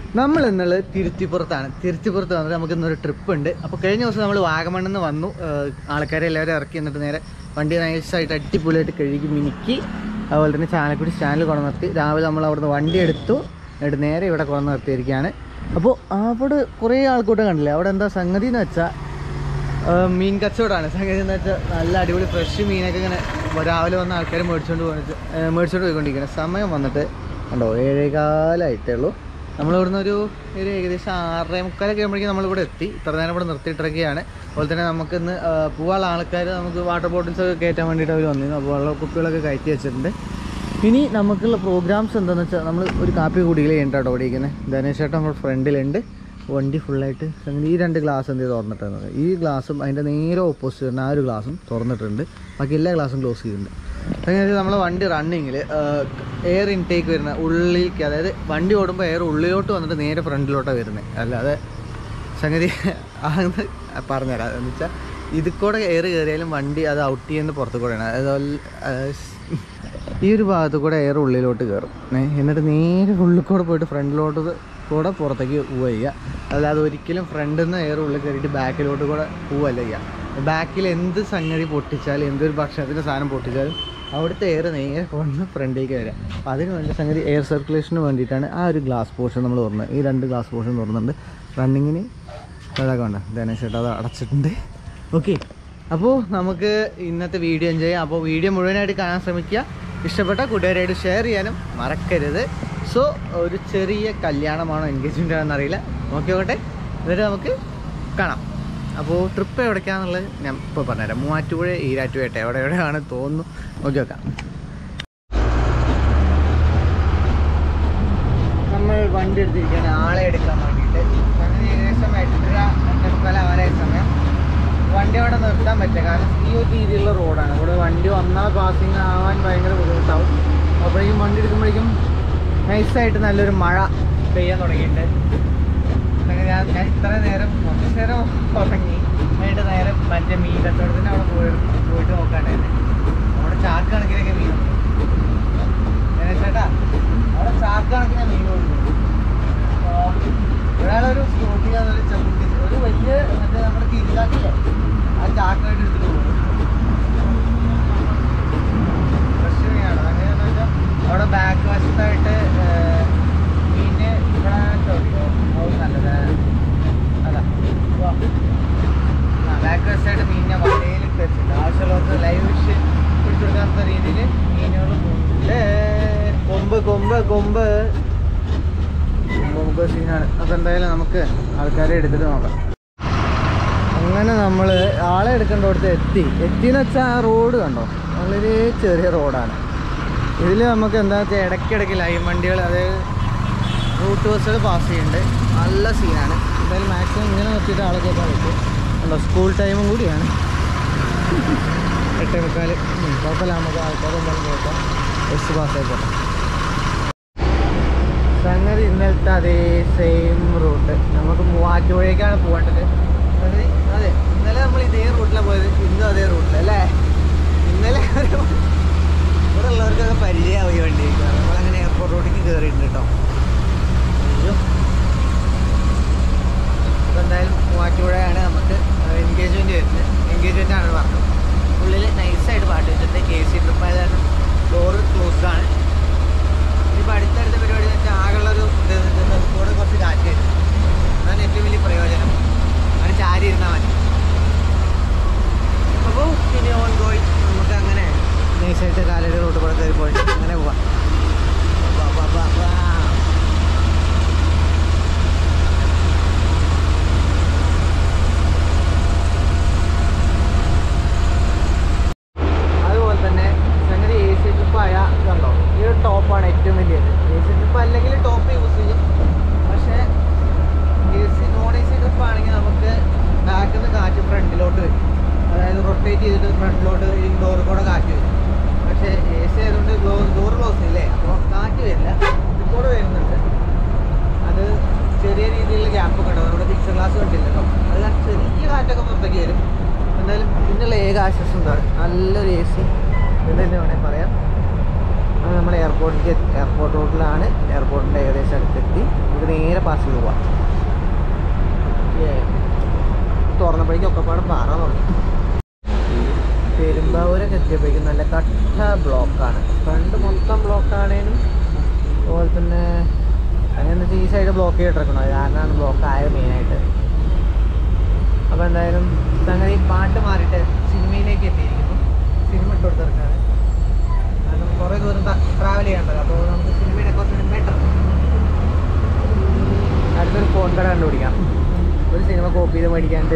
നമ്മൾ ഇന്നലെ തിരുത്തിപ്പുറത്താണ് തിരുത്തിപ്പുറത്ത് വന്നിട്ട് നമുക്ക് ഇന്നൊരു ട്രിപ്പ് ഉണ്ട് അപ്പോൾ കഴിഞ്ഞ ദിവസം നമ്മൾ വാഗമണ്ണിൽ നിന്ന് വന്നു ഏഹ് ആൾക്കാരെ എല്ലാവരും ഇറക്കി എന്നിട്ട് നേരെ വണ്ടി നൈസായിട്ട് അടിപൊളിയായിട്ട് കഴുകി മിനുക്കി അതുപോലെ തന്നെ ചാലക്കുടി സ്റ്റാൻഡിൽ കൊണ്ടു നിർത്തി രാവിലെ നമ്മൾ അവിടുന്ന് വണ്ടി എടുത്തു എന്നിട്ട് നേരെ ഇവിടെ കൊണ്ടു നിർത്തിയിരിക്കുകയാണ് അപ്പോൾ അവിടെ കുറേ ആൾക്കൂട്ടം കണ്ടില്ലേ അവിടെ എന്താ സംഗതി എന്ന് വെച്ചാൽ മീൻ കച്ചവടമാണ് സംഗതി എന്ന് വെച്ചാൽ നല്ല അടിപൊളി ഫ്രഷ് മീനൊക്കെ ഇങ്ങനെ രാവിലെ വന്ന ആൾക്കാർ മേടിച്ചുകൊണ്ട് പോയിട്ട് മേടിച്ചുകൊണ്ട് പോയിക്കൊണ്ടിരിക്കുന്നത് സമയം വന്നിട്ട് കണ്ടോ ഏഴേകാലായിട്ടേ ഉള്ളൂ നമ്മളിവിടുന്ന് ഒരു ഒരു ഏകദേശം ആറര മുക്കാലൊക്കെ ആകുമ്പോഴേക്കും നമ്മളിവിടെ എത്തി ഇത്ര നേരം ഇവിടെ നിർത്തിയിട്ടിറക്കുകയാണ് അതുപോലെ തന്നെ നമുക്ക് ഇന്ന് പോവാനുള്ള ആൾക്കാർ നമുക്ക് വാട്ടർ ബോട്ടിൽസ് ഒക്കെ കയറ്റാൻ വേണ്ടിയിട്ട് അവർ വന്നിരുന്നു അപ്പോൾ വെള്ള കുപ്പികളൊക്കെ കയറ്റി വെച്ചിട്ടുണ്ട് ഇനി നമുക്കുള്ള പ്രോഗ്രാംസ് എന്താണെന്ന് വെച്ചാൽ നമ്മൾ ഒരു കാപ്പി കുടികളെ കേട്ടോ ഓടിക്കുന്നത് ധനേഷ് ചേട്ടൻ നമ്മുടെ ഫ്രണ്ടിലുണ്ട് വണ്ടി ഫുള്ളായിട്ട് സംഗതി ഈ രണ്ട് ഗ്ലാസ് എന്ത് ചെയ്ത് തുറന്നിട്ടുണ്ട് ഈ ഗ്ലാസും അതിൻ്റെ നേരെ ഓപ്പോസിറ്റ് വരുന്ന ആ ഒരു ഗ്ലാസും തുറന്നിട്ടുണ്ട് ബാക്കി എല്ലാ ഗ്ലാസും ക്ലോസ് ചെയ്തിട്ടുണ്ട് അങ്ങനെ നമ്മളെ വണ്ടി റണ്ണിങ്ങിൽ എയർ ഇൻടേക്ക് വരുന്ന ഉള്ളിലേക്ക് അതായത് വണ്ടി ഓടുമ്പോൾ എയർ ഉള്ളിലോട്ട് വന്നിട്ട് നേരെ ഫ്രണ്ടിലോട്ടാണ് വരുന്നത് അല്ലാതെ സംഗതി ആണെന്ന് പറഞ്ഞുതരാം എന്ന് വെച്ചാൽ ഇതിൽ കൂടെ എയർ കയറിയാലും വണ്ടി അത് ഔട്ട് ചെയ്യുന്ന പുറത്ത് കൂടെയാണ് അതുപോലെ ഈ ഒരു ഭാഗത്ത് കൂടെ എയർ ഉള്ളിലോട്ട് കയറും ഏ, എന്നിട്ട് നേരെ ഉള്ളിൽ കൂടെ പോയിട്ട് ഫ്രണ്ടിലോട്ട് കൂടെ പുറത്തേക്ക് പോവുക ചെയ്യുക അല്ലാതെ ഒരിക്കലും ഫ്രണ്ടിൽ നിന്ന് എയർ ഉള്ളിൽ കയറിയിട്ട് ബാക്കിലോട്ട് കൂടെ പോവല്ല ചെയ്യുക ബാക്കിൽ എന്ത് സംഗതി പൊട്ടിച്ചാലും എന്തൊരു ഭക്ഷണത്തിൻ്റെ സാധനം പൊട്ടിച്ചാലും അവിടുത്തെ എയർ നേരെ കൊണ്ട് ഫ്രണ്ടിലേക്ക് വരിക അപ്പോൾ അതിന് വേണ്ടി സംഗതി എയർ സർക്കുലേഷന് വേണ്ടിയിട്ടാണ് ആ ഒരു ഗ്ലാസ് പോർഷൻ നമ്മൾ തുറന്നത് ഈ രണ്ട് ഗ്ലാസ് പോർഷൻ തുറന്നുണ്ട് റണ്ണിങ്ങിന് അതൊക്കെ വേണ്ട ധനേഷ് ചേട്ടാ അത് അടച്ചിട്ടുണ്ട് ഓക്കെ അപ്പോൾ നമുക്ക് ഇന്നത്തെ വീഡിയോ എൻജോയ് ചെയ്യാം അപ്പോൾ വീഡിയോ മുഴുവനായിട്ട് കാണാൻ ശ്രമിക്കുക ഇഷ്ടപ്പെട്ട കൂട്ടുകാരായിട്ട് ഷെയർ ചെയ്യാനും മറക്കരുത് സോ ഒരു ചെറിയ കല്യാണമാണോ എൻഗേജ്മെൻ്റ് ആണെന്ന് അറിയില്ല നോക്കിയോട്ടെ എന്നിട്ട് നമുക്ക് കാണാം അപ്പോൾ ട്രിപ്പ് എവിടേക്കാന്നുള്ളത് ഞാൻ ഇപ്പോൾ പറഞ്ഞുതരാം മൂവാറ്റുപുഴ ഈരാറ്റുപേട്ട എവിടെ എവിടെയാണ് തോന്നുന്നു നോക്കി വെക്കാം നമ്മൾ വണ്ടി എടുത്തിരിക്കുകയാണ് ആളെ എടുക്കാൻ വേണ്ടിയിട്ട് അങ്ങനെ ഏകദേശം എട്ടര എട്ടേമുക്കാൽ ആവാനായ സമയം വണ്ടി അവിടെ നിർത്താൻ പറ്റില്ല കാരണം ഈ ഒരു രീതിയിലുള്ള റോഡാണ് ഇവിടെ വണ്ടി വന്നാൽ പാസിങ് ആവാൻ ഭയങ്കര ബുദ്ധിമുട്ടാവും അപ്പോഴേക്കും വണ്ടി എടുക്കുമ്പോഴേക്കും നൈസായിട്ട് നല്ലൊരു മഴ പെയ്യാൻ തുടങ്ങിയിട്ടുണ്ട് അങ്ങനെ ഞാൻ ഞാൻ ഇത്ര നേരം കുറച്ച് നേരം ഉറങ്ങി എന്നിട്ട് നേരം മറ്റേ മീൻ കച്ചവടത്തിന് അവിടെ പോയി പോയിട്ട് നോക്കാണ്ടായിരുന്നു അവിടെ ചാക്ക് കണക്കിനൊക്കെ മീൻ ചേട്ടാ അവിടെ ചാക്ക് കണക്കിന് മീൻ കൊടുക്കും ഒരാളൊരു സ്കൂട്ടി അതൊരു ചെറുട്ടി ഒരു വലിയ മറ്റേ നമ്മുടെ തിരിച്ചാക്കില്ലേ ആ ചാക്കായിട്ട് എടുത്തിട്ട് പോകും ഫ്രഷ് മീനാണ് അങ്ങനെയെന്ന് വെച്ചാൽ അവിടെ ബാക്ക് വശത്തായിട്ട് ഏർ, മീന് ഇവിടെ ചോദിക്കോ അത് നല്ലത് അതാ വാ. ആ ബാക്ക് വശത്തായിട്ട് മീൻ ഞാൻ വണ്ടിയിലിട്ട് വെച്ചിട്ടുണ്ട് ആവശ്യമുള്ളവർക്ക് ലൈവ് ഫിഷ് പിടിച്ചെടുക്കാത്ത രീതിയിൽ മീനുകളും ഉണ്ട് കൊമ്പ് കൊമ്പ് കൊമ്പ് നമുക്ക് സീനാണ് അപ്പോൾ എന്തായാലും നമുക്ക് ആൾക്കാരെ എടുത്തിട്ട് നോക്കാം അങ്ങനെ നമ്മൾ ആളെ എടുക്കേണ്ടടുത്ത് എത്തി എത്തിയെന്ന് വെച്ചാൽ ആ റോഡ് കണ്ടോ വളരെ ചെറിയ റോഡാണ് ഇതിൽ നമുക്ക് എന്താ വെച്ചാൽ ഇടയ്ക്കിടയ്ക്ക് ലൈൻ വണ്ടികൾ അതായത് റൂട്ട് ബസ്സുകൾ പാസ് ചെയ്യുന്നുണ്ട് നല്ല സീനാണ് എന്തായാലും മാക്സിമം ഇങ്ങനെ നിർത്തിയിട്ട് ആളെ കയറ്റാൻ പറ്റും ഉണ്ടോ സ്കൂൾ ടൈമും കൂടിയാണ് എട്ടേ മുക്കാൽ ഉം, കുഴപ്പമില്ല നമുക്ക് ആൾക്കാരെന്തായാലും കേൾക്കാം ബസ് പാസ്സായി പോകാം സംഗതി ഇന്നലത്തെ അതേ സെയിം റൂട്ട് നമുക്ക് മൂവാറ്റുപുഴയ്ക്കാണ് പോകേണ്ടത് സംഗതി അതെ ഇന്നലെ നമ്മൾ ഇതേ റൂട്ടിലാണ് പോയത് ഇന്നും അതേ റൂട്ടിൽ അല്ലേ ഇന്നലെ ഒരു ഇവിടെ ഉള്ളവർക്കൊക്കെ പരിചയമാവും ഈ വണ്ടി നമ്മളങ്ങനെ എയർപോർട്ട് റോഡിലേക്ക് കയറിയിട്ടുണ്ട് കേട്ടോ അയ്യോ അപ്പോൾ എന്തായാലും മൂവാറ്റുപുഴയാണ് നമുക്ക് എൻഗേജ്മെൻറ്റ് വരുന്നത് എൻഗേജ്മെൻ്റ് ആണ് പറഞ്ഞു ഉള്ളിൽ നൈസായിട്ട് പാട്ട് വെച്ചിട്ടുണ്ട് എ സി ട്രിപ്പ് ആയത് കാരണം ഡോറ് ക്ലോസ്ഡ് ആണ് ഇനിയിപ്പോൾ അടുത്തടുത്ത പരിപാടി എന്ന് വെച്ചാൽ ആകെയുള്ളൊരു ഇത് എന്ന് വെച്ചാൽ കൂടെ കുറച്ച് കാറ്റ് വരും അതാണ് ഏറ്റവും വലിയ പ്രയോജനം അങ്ങനെ ചാരി ഇരുന്നാൽ മതി അപ്പോൾ ഇനി ഓൺ ഗോയി നമുക്ക് അങ്ങനെ നൈസായിട്ട് കാലടി റോഡ് കൂടെ കയറി പോയിട്ട് അങ്ങനെ പോവാം വാ, വാ, വാ, വാ. അതുപോലെ തന്നെ സംഗതി എ സി ട്രിപ്പായ കണ്ടോ ഈ ഒരു ടോപ്പാണ് ഏറ്റവും വലിയത് എ സി ട്രിപ്പ് അല്ലെങ്കിൽ ടോപ്പ് യൂസ് ചെയ്യും പക്ഷേ A C non A C trip ആണെങ്കിൽ നമുക്ക് ബാക്കിൽ നിന്ന് കാറ്റ് ഫ്രണ്ടിലോട്ട് വരും അതായത് റൊട്ടേറ്റ് ചെയ്തിട്ട് ഫ്രണ്ടിലോട്ട് ഈ ഡോറിൽ കൂടെ കാറ്റ് വരും പക്ഷേ എ സി ആയതുകൊണ്ട് ഡോർ ക്ലോസ് ഇല്ലേ അപ്പോൾ കാറ്റ് വരില്ല ഇതിൽ കൂടെ വരുന്നുണ്ട് അത് ചെറിയ രീതിയിലുള്ള ഗ്യാപ്പ് ഒക്കെ ഉണ്ടാവും നമ്മുടെ ഫിക്സർ ഗ്ലാസ് കണ്ടില്ല കേട്ടോ അത് കാരണം ചെറിയ കാറ്റൊക്കെ പുറത്തേക്ക് വരും എന്തായാലും ഇതിനുള്ള ഏക ആശ്വാസം എന്താണ് നല്ലൊരു എ സി എന്ന് തന്നെ വേണമെങ്കിൽ പറയാം അത് നമ്മുടെ എയർപോർട്ടിലേക്ക് എയർപോർട്ട് റോഡിലാണ് എയർപോർട്ടിൻ്റെ ഏകദേശം അടുത്തെത്തി നമുക്ക് നേരെ പാസ് പോവാം തുറന്നപ്പോഴേക്കും ഒക്കെ പാടെ പാറ തുടങ്ങി പെരുമ്പാവൂരൊക്കെ എത്തിയപ്പോഴേക്കും നല്ല കട്ട ബ്ലോക്കാണ് ഫ്രണ്ട് മൊത്തം ബ്ലോക്കാണേനും അതുപോലെ തന്നെ അങ്ങനെ ഈ സൈഡ് ബ്ലോക്ക് ചെയ്തിട്ടിരിക്കണം അത് കാരണമാണ് ബ്ലോക്ക് ആയത് മെയിനായിട്ട് അപ്പോൾ എന്തായാലും സംഗതി പാട്ട് മാറിയിട്ട് സിനിമയിലേക്ക് എത്തിയിരിക്കുന്നു സിനിമ ഇട്ട് കൊടുത്തിറക്കാണ് കാരണം കുറേ ദൂരം ട്രാവൽ ചെയ്യണ്ടല്ലോ അപ്പോൾ നമുക്ക് സിനിമയുടെ കുറച്ചുകൂടി ബെറ്റർ അടുത്തൊരു ഫോൺ കട കണ്ടുപിടിക്കാം ഒരു സിനിമ കോപ്പി ചെയ്ത് മേടിക്കാണ്ട്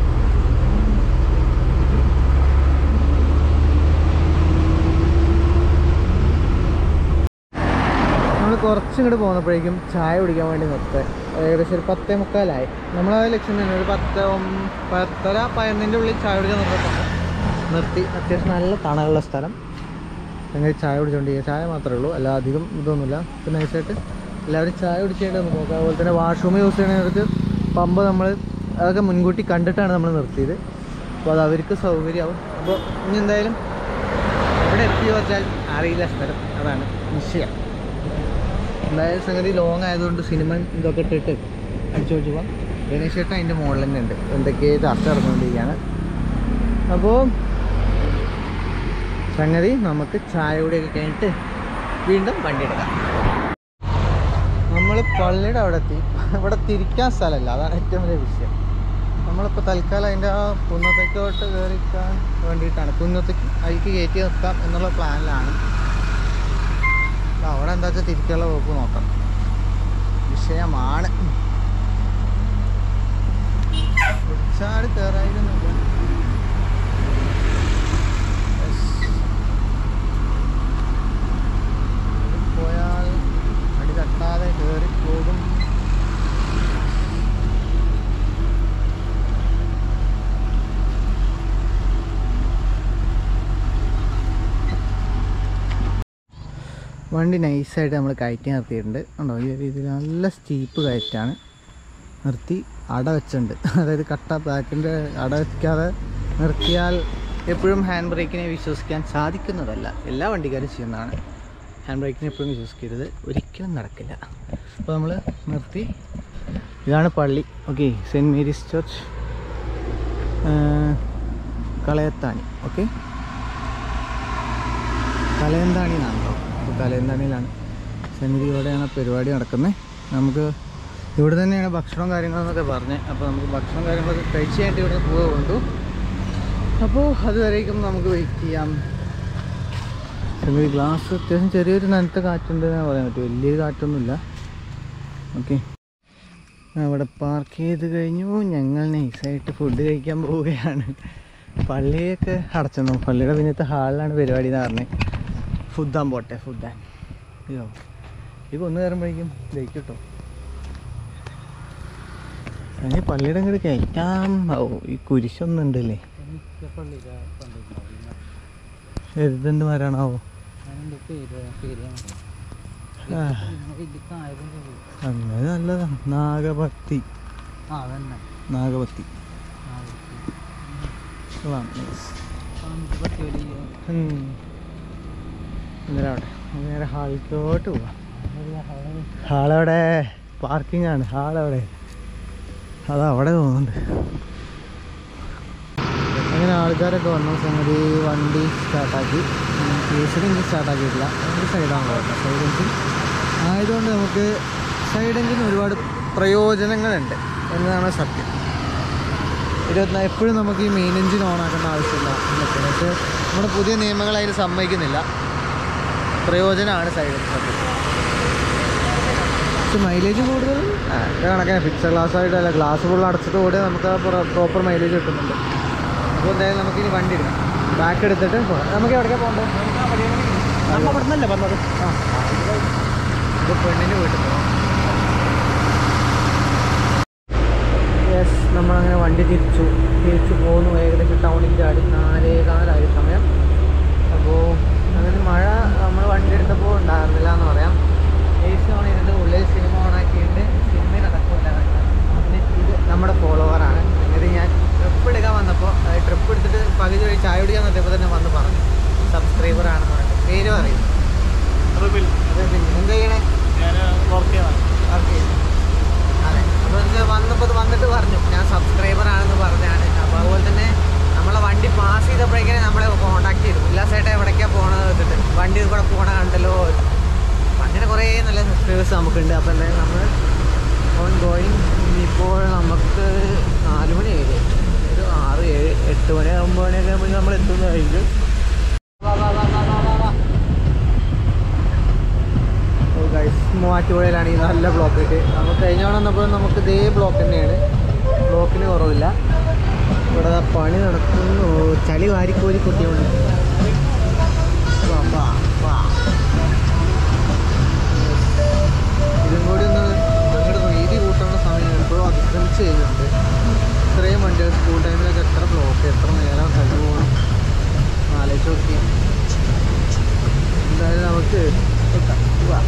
നമ്മൾ കുറച്ചും കൂടെ പോകുന്നപ്പോഴേക്കും ചായ കുടിക്കാൻ വേണ്ടി നിർത്തുക ഏകദേശം ഒരു പത്തേ മുക്കാലായി നമ്മൾ ആ ലക്ഷ്യം തന്നെ ഒരു പത്ത് ഒം- പത്തര പതിനൊന്നിൻ്റെ ഉള്ളിൽ ചായ കുടിക്കാൻ നിർത്തുന്നുണ്ട് നിർത്തി അത്യാവശ്യം നല്ല തണലുള്ള സ്ഥലം അങ്ങനെ ചായ കുടിച്ചുകൊണ്ടിരിക്കുക ചായ മാത്രമേ ഉള്ളൂ അല്ല അധികം ഇതൊന്നുമില്ല പിന്നെ നൈസായിട്ട് എല്ലാവരും ചായ കുടിക്കേണ്ടത് നോക്കുക അതുപോലെ തന്നെ വാഷ്റൂം യൂസ് ചെയ്യണവർക്ക് പമ്പ് നമ്മൾ അതൊക്കെ മുൻകൂട്ടി കണ്ടിട്ടാണ് നമ്മൾ നിർത്തിയത് അപ്പോൾ അത് അവർക്ക് സൗകര്യമാവും അപ്പോൾ ഇനി എന്തായാലും എവിടെ എത്തിയോ വെച്ചാൽ അറിയില്ല സ്ഥലം അതാണ് വിഷയം എന്തായാലും സംഗതി ലോങ് ആയതുകൊണ്ട് സിനിമ ഇതൊക്കെ ഇട്ടിട്ട് അടിച്ചു വെച്ച് പോകാം ഗണേശ് ചേട്ടൻ അതിൻ്റെ മുകളിൽ തന്നെ ഉണ്ട് എന്തൊക്കെ ചർച്ച നടന്നുകൊണ്ടിരിക്കുകയാണ് അപ്പോൾ സംഗതി നമുക്ക് ചായ കൂടിയൊക്കെ കഴിഞ്ഞിട്ട് വീണ്ടും വണ്ടി എടുക്കാം നമ്മൾ പള്ളിയുടെ അവിടെ എത്തി ഇവിടെ തിരിക്കാൻ സ്ഥലമല്ല അതാണ് ഏറ്റവും വലിയ വിഷയം നമ്മളിപ്പോൾ തൽക്കാലം അതിൻ്റെ ആ കുന്നത്തേക്കോട്ട് കയറിക്കാൻ വേണ്ടിയിട്ടാണ് കുന്നത്തേക്ക് അതിലേക്ക് കയറ്റി നിർത്താം എന്നുള്ള പ്ലാനിലാണ് അപ്പൊ അവിടെ എന്താ വെച്ചാൽ തിരിക്കാനുള്ള വകുപ്പ് നോക്കാം വിഷയമാണ് വിളിച്ചാട് കയറായിരുന്നില്ല പോയാൽ അടി തട്ടാതെ കയറി പോകും വണ്ടി നൈസായിട്ട് നമ്മൾ കയറ്റി നിർത്തിയിട്ടുണ്ട് ഉണ്ടോ ഈ രീതിയിൽ നല്ല സ്റ്റീപ്പ് കയറ്റാണ് നിർത്തി അട വെച്ചിട്ടുണ്ട് അതായത് കട്ട ബാക്കിൻ്റെ അട വെക്കാതെ നിർത്തിയാൽ എപ്പോഴും ഹാൻഡ് ബ്രേക്കിനെ വിശ്വസിക്കാൻ സാധിക്കുന്നതല്ല എല്ലാ വണ്ടിക്കാരും ചെയ്യുന്നതാണ് ഹാൻഡ് ബ്രേക്കിനെ എപ്പോഴും വിശ്വസിക്കരുത് ഒരിക്കലും നടക്കില്ല അപ്പോൾ നമ്മൾ നിർത്തി ഇതാണ് പള്ളി okay Saint Mary's church Kalayathani okay Kalayanthani എന്നാണ് കേട്ടോ അപ്പോൾ കലയന്താണിയിലാണ് സന്നിധിയോടെയാണ് പരിപാടി നടക്കുന്നത് നമുക്ക് ഇവിടെ തന്നെയാണ് ഭക്ഷണവും കാര്യങ്ങളെന്നൊക്കെ പറഞ്ഞത് അപ്പോൾ നമുക്ക് ഭക്ഷണം കാര്യങ്ങളൊക്കെ കഴിച്ച് കഴിഞ്ഞിട്ട് ഇവിടെ പോകുന്നുണ്ടു അപ്പോൾ അതുവരേക്കും നമുക്ക് വെയിറ്റ് ചെയ്യാം സന്നിധി ഗ്ലാസ് അത്യാവശ്യം ചെറിയൊരു നനത്ത കാറ്റുണ്ട് എന്ന് പറയാൻ പറ്റും വലിയൊരു കാറ്റൊന്നുമില്ല ഓക്കെ അവിടെ പാർക്ക് ചെയ്ത് കഴിഞ്ഞു ഞങ്ങൾ നൈസായിട്ട് ഫുഡ് കഴിക്കാൻ പോവുകയാണ് പള്ളിയൊക്കെ അടച്ചെന്നു പള്ളിയുടെ പിന്നത്തെ ഹാളിലാണ് പരിപാടി എന്ന് പറഞ്ഞത് ഫുഡാൻ പോട്ടെ ഫുഡാൻ അയ്യോ ഈ കൊന്നു കയറുമ്പോഴേക്കും ദഹിക്കും കേട്ടോ അങ്ങനെ പള്ളിയുടെ അങ്ങോട്ട് കയറ്റാം ഓ ഈ കുരിശൊന്നും ഉണ്ടല്ലേ എഴുതണ്ട് മരണാവോ ആ, അങ്ങനെ നല്ലതാ നാഗഭക്തി നാഗഭക്തി കൊള്ളാം nice. ഉം. നേരെ അവിടെ നേരെ ഹാളിലോട്ട് പോവാം ഹാളവിടെ പാർക്കിംഗ് ആണ് ഹാളവിടെ അത് അവിടെ തോന്നുന്നുണ്ട് അങ്ങനെ ആൾക്കാരൊക്കെ വന്ന സംഗതി വണ്ടി സ്റ്റാർട്ടാക്കി കേസിൽ എഞ്ചിൻ സ്റ്റാർട്ടാക്കിയിട്ടില്ല നമുക്ക് സൈഡാണ് പോകുന്നത് സൈഡ് എഞ്ചിൻ ആയതുകൊണ്ട് നമുക്ക് സൈഡ് എഞ്ചിന് ഒരുപാട് പ്രയോജനങ്ങളുണ്ട് എന്നതാണ് സത്യം ഇരുപത്തിനാല് എപ്പോഴും നമുക്ക് ഈ മെയിൻ എഞ്ചിൻ ഓൺ ആക്കേണ്ട ആവശ്യമില്ല എന്നൊക്കെ പക്ഷേ നമ്മുടെ പുതിയ നിയമങ്ങൾ അതിന് സമ്മതിക്കുന്നില്ല പ്രയോജനമാണ് സൈഡ് സത്യം പക്ഷെ മൈലേജ് കൂടുതൽ ആ, ഇത് കണക്കാണ് ഫിക്സഡ് ഗ്ലാസ് ആയിട്ടല്ല ഗ്ലാസ് ഫുൾ അടച്ചിട്ട് കൂടെ നമുക്ക് പ്രോപ്പർ മൈലേജ് കിട്ടുന്നുണ്ട് അപ്പോൾ എന്തായാലും നമുക്ക് ഇനി വണ്ടി എടുക്കാം ബാക്ക് എടുത്തിട്ട് പോകാം നമുക്ക് എവിടേക്കാണ് പോകേണ്ടത് നമ്മൾ അവിടെ നിന്നല്ലേ പറഞ്ഞത് ആ ഇത് പെണ്ണിന് വീട്ടിൽ പോകാം യെസ് നമ്മളങ്ങനെ വണ്ടി തിരിച്ചു തിരിച്ചു പോന്നു ഏകദേശം ടൗണിൽ ചാടി നാലേ കാലായി സമയം അപ്പോൾ അങ്ങനെ മഴ നമ്മൾ വണ്ടി എടുത്തപ്പോൾ ഉണ്ടായിരുന്നില്ല എന്ന് പറയാം എ സി ഓൺ ചെയ്തിട്ട് ഉള്ളിൽ സിനിമ ഓൺ ആക്കിയിട്ട് സിനിമ നടക്കില്ല പിന്നെ ഇത് നമ്മുടെ ഫോളോവറാണ് എന്നിട്ട് ഞാൻ ട്രിപ്പ് എടുക്കാൻ വന്നപ്പോൾ ട്രിപ്പ് എടുത്തിട്ട് പകുതി വഴി ചായ കുടിക്കാൻ നിർത്തിയപ്പോൾ തന്നെ വന്ന് പറഞ്ഞു സബ്സ്ക്രൈബർ ആണെന്ന് പറഞ്ഞിട്ട് പേര് പറയും അതെ പിന്നെ എന്താ ചെയ്യണേ വർക്ക് ചെയ്യുന്നു വീഡിയോസ് നമുക്കുണ്ട് അപ്പോൾ എന്തായാലും നമ്മൾ ഓൺ ഗോയിങ് ഇനിയിപ്പോൾ നമുക്ക് നാല് മണി ഏഴ് ഒരു ആറ് ഏഴ് എട്ട് മണി ഒമ്പത് മണിയൊക്കെ ആകുമ്പോൾ നമ്മൾ എത്തുന്നതായിരിക്കും വാ, വാ, വാ, വാ, വാ, വാ, വാ. ഓ ഗൈസ് മൂവാറ്റുപുഴയിലാണ് ഈ നല്ല ബ്ലോക്ക് കിട്ടി നമ്മൾ കഴിഞ്ഞ തവണ വന്നപ്പോൾ നമുക്ക് ഇതേ ബ്ലോക്ക് തന്നെയാണ് ബ്ലോക്കിന് കുറവില്ല ഇവിടെ ദാ പണി നടക്കുന്നു ചളി വാരിക്കോരി കുത്തിയുണ്ട് വാ, വാ, വാ. ഇതും കൂടി ഒന്ന് അങ്ങോട്ട് വീതി കൂട്ടേണ്ട സമയം എപ്പോഴും അതിക്രമിച്ച് ചെയ്യുന്നുണ്ട് ഇത്രയും വണ്ടികൾ സ്കൂൾ ടൈമിലൊക്കെ എത്ര ബ്ലോക്ക് എത്ര നേരം കഴിഞ്ഞു പോകണം ആലോചിച്ച് നോക്കി എന്തായാലും നമുക്ക് എത്താം. വാ.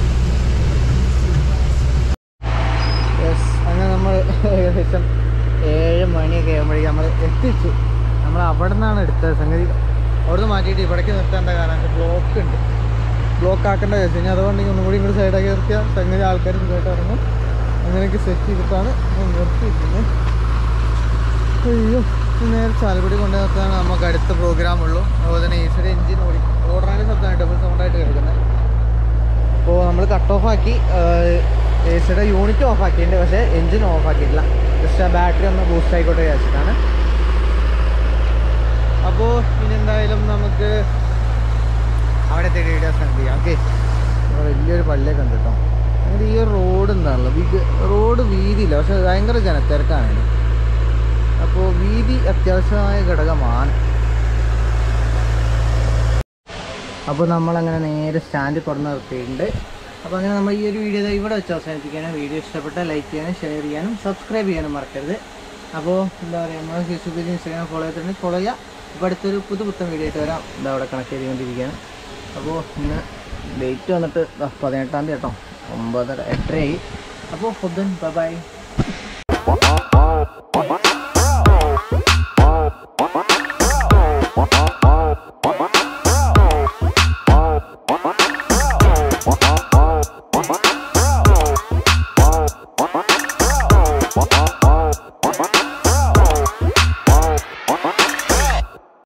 Yes, അങ്ങനെ നമ്മൾ ഏകദേശം ഏഴ് മണിയൊക്കെ ആകുമ്പോഴേക്കും നമ്മൾ എത്തിച്ചു നമ്മൾ അവിടെ നിന്നാണ് എടുത്തത് സംഗതി അവിടെ നിന്ന് മാറ്റിയിട്ട് ഇവിടേക്ക് നിർത്തേണ്ട കാരണം ബ്ലോക്ക് ഉണ്ട് ബ്ലോക്ക് ആക്കേണ്ട കേസ് ഇനി അതുകൊണ്ട് ഒന്നും കൂടി ഇങ്ങോട്ട് സൈഡാക്കി നിർത്തിയാൽ സംഗതി ആൾക്കാർ സുഖമായിട്ട് ഇറങ്ങും അങ്ങനെയൊക്കെ സെറ്റ് ചെയ്തിട്ടാണ് ഞാൻ നിർത്തിയിരിക്കുന്നത് അയ്യോ ഇനി നേരെ ചാലക്കുടി കൊണ്ടു നിർത്താൻ നമുക്ക് അടുത്ത പ്രോഗ്രാം ഉള്ളൂ അതുപോലെ തന്നെ ഈസിയുടെ എഞ്ചിൻ ഓടി ഓടാനും ശബ്ദമാണ് ഡബിൾ സൗണ്ടായിട്ട് കേൾക്കുന്നത് അപ്പോൾ നമ്മൾ കട്ട് ഓഫ് ആക്കി എ സിയുടെ യൂണിറ്റ് ഓഫ് ആക്കിയിട്ടുണ്ട് പക്ഷേ എഞ്ചിൻ ഓഫ് ആക്കിയിട്ടില്ല ജസ്റ്റ് ആ ബാറ്ററി ഒന്ന് ബൂസ്റ്റ് ആയിക്കോട്ടെ വിചാരിച്ചിട്ടാണ് അപ്പോൾ ഇനി എന്തായാലും നമുക്ക് അവിടെ എത്തിയ വീഡിയോസ് കണ്ട് ചെയ്യാം ഓക്കെ വലിയൊരു പള്ളിയൊക്കെ ഉണ്ട് കേട്ടോ അങ്ങനെ ഈ ഒരു റോഡ് എന്താണല്ലോ വീതി റോഡ് വീതിയില്ല പക്ഷെ ഭയങ്കര ജനത്തിരക്കാണ് ഇതിന്. അപ്പോൾ വീതി അത്യാവശ്യമായ ഘടകമാണ് അപ്പോൾ നമ്മളങ്ങനെ നേരെ സ്റ്റാൻഡ് തുറന്ന് നിർത്തിയിട്ടുണ്ട് അപ്പോൾ അങ്ങനെ നമ്മൾ ഈ ഒരു വീഡിയോ ദാ ഇവിടെ വെച്ച് അവസാനിപ്പിക്കാനും വീഡിയോ ഇഷ്ടപ്പെട്ടാൽ ലൈക്ക് ചെയ്യാനും ഷെയർ ചെയ്യാനും സബ്സ്ക്രൈബ് ചെയ്യാനും മറക്കരുത് അപ്പോൾ എന്താ പറയുക നമ്മൾ ഫേസ്ബുക്കിൽ ഇൻസ്റ്റാഗ്രാം ഫോളോ ചെയ്തിട്ടുണ്ടെങ്കിൽ ഫോളോ ചെയ്യുക അപ്പോൾ അടുത്തൊരു പുതു പുത്തൻ വീഡിയോ ആയിട്ട് വരാം ഇതാ അവിടെ കണക്ട് ചെയ്തുകൊണ്ടിരിക്കുകയാണ് അപ്പോൾ ഇന്ന് ഡേറ്റ് വന്നിട്ട് ദാ പതിനെട്ടാം തീയതി കേട്ടോ ഒമ്പതര എട്ടരയായി അപ്പോൾ ഫുഡ് ബൈ